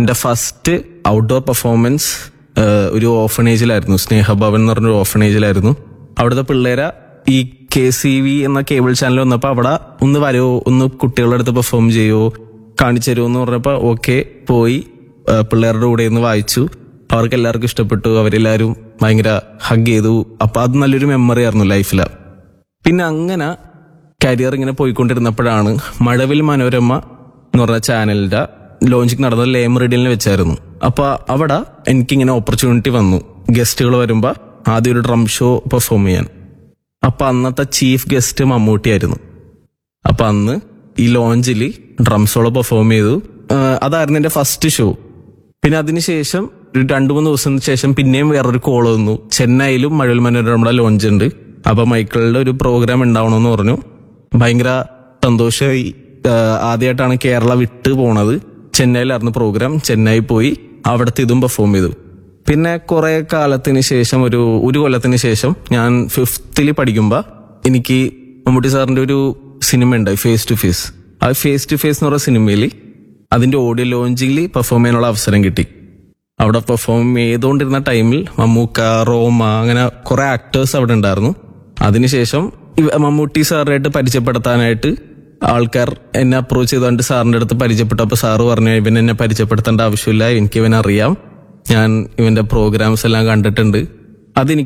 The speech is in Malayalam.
എന്റെ ഫസ്റ്റ് ഔട്ട്ഡോർ പെർഫോമൻസ് ഒരു ഓഫണേജിലായിരുന്നു സ്നേഹഭവൻ എന്ന് പറഞ്ഞൊരു ഓഫണേജിലായിരുന്നു അവിടുത്തെ പിള്ളേരെ ഈ കെ സി വി എന്ന കേബിൾ ചാനൽ വന്നപ്പോൾ അവിടെ ഒന്ന് വരുമോ ഒന്ന് കുട്ടികളുടെ അടുത്ത് പെർഫോം ചെയ്യുമോ കാണിച്ചു തരുമോ എന്ന് പറഞ്ഞപ്പോൾ ഓക്കെ പോയി ആ, പിള്ളേരുടെ കൂടെ നിന്ന് വായിച്ചു അവർക്ക് എല്ലാവർക്കും ഇഷ്ടപ്പെട്ടു അവരെല്ലാവരും ഭയങ്കര ഹഗ് ചെയ്തു അപ്പൊ അത് നല്ലൊരു മെമ്മറി ആയിരുന്നു ലൈഫില് പിന്നെ അങ്ങനെ കരിയർ ഇങ്ങനെ പോയിക്കൊണ്ടിരുന്നപ്പോഴാണ് മഴവിൽ മനോരമ എന്ന് പറഞ്ഞ ചാനലിന്റെ ലോഞ്ചിങ് നടന്നത് ലേമറിഡിലിന് വെച്ചായിരുന്നു അപ്പൊ അവിടെ എനിക്കിങ്ങനെ ഓപ്പർച്യൂണിറ്റി വന്നു ഗസ്റ്റുകൾ വരുമ്പോ ആദ്യം ഒരു ഡ്രം ഷോ പെർഫോം ചെയ്യാൻ അപ്പൊ അന്നത്തെ ചീഫ് ഗസ്റ്റ് മമ്മൂട്ടിയായിരുന്നു അപ്പൊ അന്ന് ഈ ലോഞ്ചിൽ ഡ്രംസോളോ പെർഫോം ചെയ്തു ആ, അതായിരുന്നു എന്റെ ഫസ്റ്റ് ഷോ പിന്നെ അതിനുശേഷം ഒരു രണ്ടു മൂന്ന് ദിവസത്തിന് ശേഷം പിന്നെയും വേറൊരു കോൾ വന്നു ചെന്നൈയിലും മഴവിൽ മനോരമയുടെ ലോഞ്ച് ഉണ്ട് അപ്പൊ മൈക്കിളിന്റെ ഒരു പ്രോഗ്രാം ഉണ്ടാവണമെന്ന് പറഞ്ഞു ഭയങ്കര സന്തോഷമായി ആ, ആദ്യമായിട്ടാണ് കേരള വിട്ട് പോണത് ചെന്നൈയിലായിരുന്നു പ്രോഗ്രാം ചെന്നൈ പോയി അവിടുത്തെ ഇതും പെർഫോം ചെയ്തു പിന്നെ കുറെ കാലത്തിന് ശേഷം ഒരു ഒരു കൊല്ലത്തിന് ശേഷം ഞാൻ ഫിഫ്തിൽ പഠിക്കുമ്പോ എനിക്ക് മമ്മൂട്ടി സാറിന്റെ ഒരു സിനിമ ഉണ്ട് ഫേസ് ടു ഫേസ് ആ ഫേസ് ടു ഫേസ് എന്ന് പറയുന്ന സിനിമയിൽ അതിന്റെ ഓഡിയോ ലോഞ്ചിൽ പെർഫോം ചെയ്യാനുള്ള അവസരം കിട്ടി അവിടെ പെർഫോം ചെയ്തുകൊണ്ടിരുന്ന ടൈമിൽ മമ്മൂക്ക റോമ അങ്ങനെ കുറെ ആക്ടേഴ്സ് അവിടെ ഉണ്ടായിരുന്നു അതിനുശേഷം ഇവ- മമ്മൂട്ടി സാറായിട്ട് പരിചയപ്പെടുത്താനായിട്ട് ആൾക്കാർ എന്നെ അപ്രോച്ച് ചെയ്തുകൊണ്ട് സാറിന്റെ അടുത്ത് പരിചയപ്പെട്ടപ്പോൾ സാറ് പറഞ്ഞു ഇവൻ എന്നെ പരിചയപ്പെടുത്തേണ്ട ആവശ്യമില്ല എനിക്ക് ഇവനെ അറിയാം ഞാൻ ഇവന്റെ പ്രോഗ്രാംസ് എല്ലാം കണ്ടിട്ടുണ്ട് അതെനിക്ക്